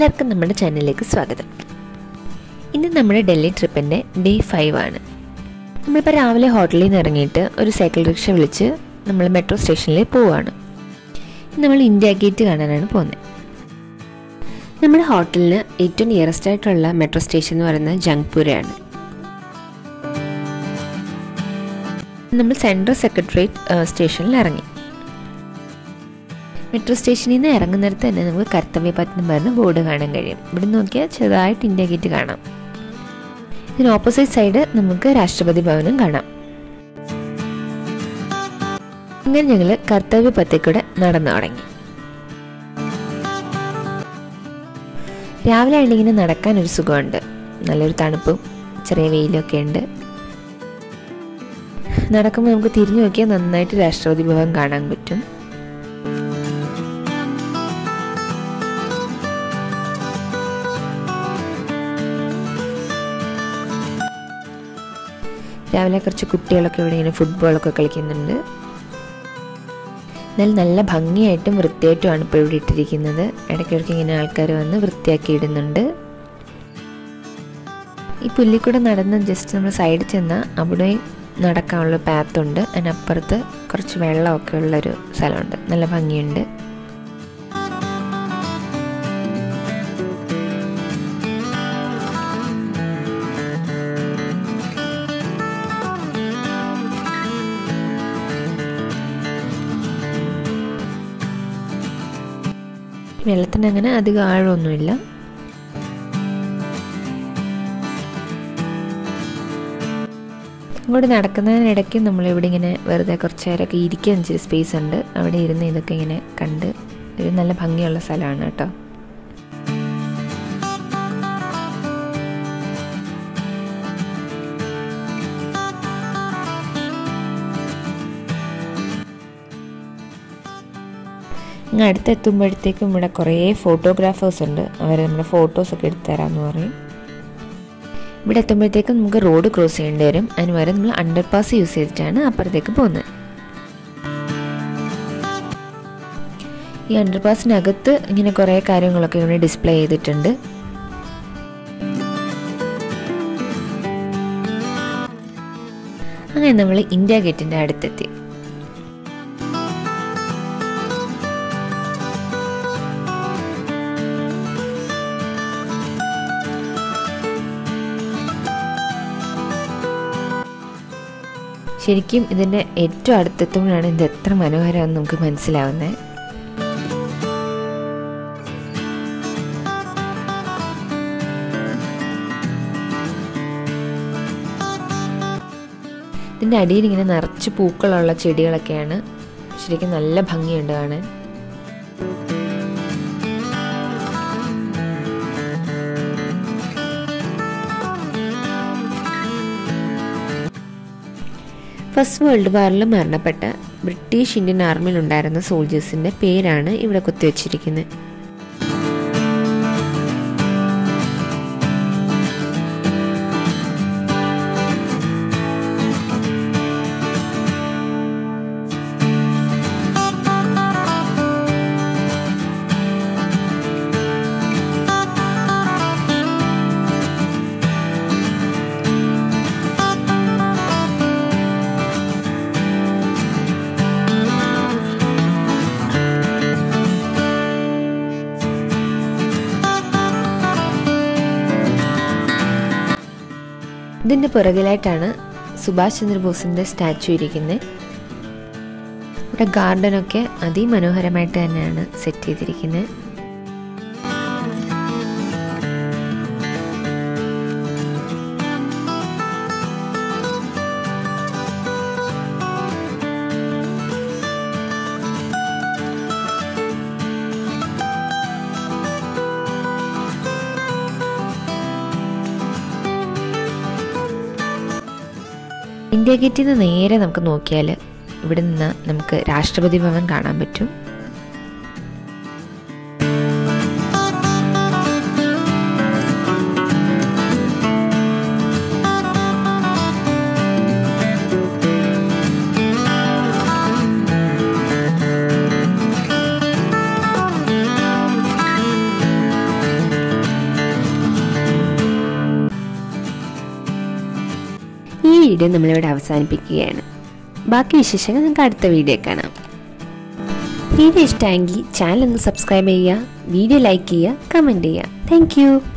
എല്ലാവർക്കും നമ്മുടെ ചാനലിലേക്ക് സ്വാഗതം ഇന്ന് നമ്മുടെ ഡൽഹി ട്രിപ്പിൻ്റെ ഡേ ഫൈവ് ആണ് നമ്മളിപ്പോൾ രാവിലെ ഹോട്ടലിൽ നിന്ന് ഇറങ്ങിയിട്ട് ഒരു സൈക്കിൾ റിക്ഷ വിളിച്ച് നമ്മൾ മെട്രോ സ്റ്റേഷനിൽ പോവുകയാണ് നമ്മൾ ഇന്ത്യ ഗേറ്റ് കാണാനാണ് പോകുന്നത് നമ്മുടെ ഹോട്ടലിന് ഏറ്റവും നിയറസ്റ്റ് ആയിട്ടുള്ള മെട്രോ സ്റ്റേഷൻ എന്ന് പറയുന്നത് ജംഗ്പൂരയാണ് നമ്മൾ സെൻട്രൽ സെക്രട്ടേറിയറ്റ് സ്റ്റേഷനിൽ ഇറങ്ങി മെട്രോ സ്റ്റേഷനിൽ നിന്ന് ഇറങ്ങുന്നിടത്ത് തന്നെ നമുക്ക് കർത്തവ്യപഥ് എന്ന് പറഞ്ഞ ബോർഡ് കാണാൻ കഴിയും ഇവിടെ നോക്കിയാൽ ചെറുതായിട്ട് ഇന്ത്യ ഗേറ്റ് കാണാം ഇതിന് ഓപ്പോസിറ്റ് സൈഡ് നമുക്ക് രാഷ്ട്രപതി ഭവനും കാണാം അങ്ങനെ ഞങ്ങൾ കർത്തവ്യപഥത്തിൽ കൂടെ നടന്നു തുടങ്ങി രാവിലെ ആയിട്ട് ഇങ്ങനെ നടക്കാൻ ഒരു സുഖമുണ്ട് നല്ലൊരു തണുപ്പും ചെറിയ വെയിലൊക്കെ ഉണ്ട് നടക്കുമ്പോൾ നമുക്ക് തിരിഞ്ഞു നോക്കിയാൽ നന്നായിട്ട് രാഷ്ട്രപതി ഭവൻ കാണാൻ പറ്റും രാവിലെ കുറച്ച് കുട്ടികളൊക്കെ ഇവിടെ ഇങ്ങനെ ഫുട്ബോളൊക്കെ കളിക്കുന്നുണ്ട് എന്നാൽ നല്ല ഭംഗിയായിട്ടും വൃത്തിയായിട്ടുമാണ് ഇപ്പോൾ ഇവിടെ ഇട്ടിരിക്കുന്നത് ഇടയ്ക്കിടയ്ക്ക് ഇങ്ങനെ ആൾക്കാർ വന്ന് വൃത്തിയാക്കി ഇടുന്നുണ്ട് ഈ പുല്ലിക്കൂടെ നടന്ന് ജസ്റ്റ് നമ്മൾ സൈഡിൽ ചെന്നാൽ അവിടെ നടക്കാനുള്ള പാത്തുണ്ട് അതിനപ്പുറത്ത് കുറച്ച് വെള്ളമൊക്കെ ഉള്ളൊരു സ്ഥലമുണ്ട് നല്ല ഭംഗിയുണ്ട് വെള്ളത്തിന് അങ്ങനെ അധികം ആഴമൊന്നുമില്ല ഇങ്ങോട്ട് നടക്കുന്നതിനിടയ്ക്ക് നമ്മളിവിടെ ഇങ്ങനെ വെറുതെ കുറച്ച് നേരമൊക്കെ ഇരിക്കാൻ ഇച്ചിരി സ്പേസ് ഉണ്ട് അവിടെ ഇരുന്ന് ഇതൊക്കെ ഇങ്ങനെ കണ്ട് ഒരു നല്ല ഭംഗിയുള്ള സ്ഥലമാണ് കേട്ടോ ഇങ്ങ് അടുത്തെത്തുമ്പോഴത്തേക്കും ഇവിടെ കുറേ ഫോട്ടോഗ്രാഫേഴ്സ് ഉണ്ട് അവർ നമ്മുടെ ഫോട്ടോസൊക്കെ എടുത്തു തരാമെന്ന് പറയും ഇവിടെ എത്തുമ്പോഴത്തേക്കും നമുക്ക് റോഡ് ക്രോസ് ചെയ്യേണ്ടി വരും അതിന് പകരം നമ്മൾ അണ്ടർ പാസ് യൂസ് ചെയ്തിട്ടാണ് അപ്പുറത്തേക്ക് പോകുന്നത് ഈ അണ്ടർ പാസിനകത്ത് ഇങ്ങനെ കുറേ കാര്യങ്ങളൊക്കെ ഇവിടെ ഡിസ്പ്ലേ ചെയ്തിട്ടുണ്ട് അങ്ങനെ നമ്മൾ ഇന്ത്യ ഗേറ്റിൻ്റെ അടുത്തെത്തി ശരിക്കും ഇതിൻ്റെ ഏറ്റവും അടുത്തെത്തുമ്പോഴാണ് ഇത് എത്ര മനോഹരമാണെന്ന് നമുക്ക് മനസ്സിലാവുന്നത് ഇതിൻ്റെ അടിയിൽ ഇങ്ങനെ നിറച്ച് പൂക്കളുള്ള ചെടികളൊക്കെയാണ് ശരിക്കും നല്ല ഭംഗിയുണ്ട് കാണാൻ ഫസ്റ്റ് വേൾഡ് വാറിൽ മരണപ്പെട്ട ബ്രിട്ടീഷ് ഇന്ത്യൻ ആർമിയിൽ ഉണ്ടായിരുന്ന സോൾജേഴ്സിൻ്റെ പേരാണ് ഇവിടെ കുത്തിവെച്ചിരിക്കുന്നത് ഇതിൻ്റെ പുറകിലായിട്ടാണ് സുഭാഷ് ചന്ദ്രബോസിൻ്റെ സ്റ്റാച്ചു ഇരിക്കുന്നത് ഇവിടെ ഗാർഡനൊക്കെ അതിമനോഹരമായിട്ട് തന്നെയാണ് സെറ്റ് ചെയ്തിരിക്കുന്നത് ഇന്ത്യ ഗേറ്റിൽ നിന്ന് നേരെ നമുക്ക് നോക്കിയാൽ ഇവിടെ നിന്ന് നമുക്ക് രാഷ്ട്രപതി ഭവൻ കാണാൻ പറ്റും വീഡിയോ നമ്മളിവിടെ അവസാനിപ്പിക്കുകയാണ് ബാക്കി വിശേഷങ്ങൾ നമുക്ക് അടുത്ത വീഡിയോ കാണാം വീഡിയോ ഇഷ്ടമെങ്കിൽ ചാനൽ ഒന്ന് സബ്സ്ക്രൈബ് ചെയ്യുക വീഡിയോ ലൈക്ക് ചെയ്യുക കമൻറ്റ് ചെയ്യുക താങ്ക്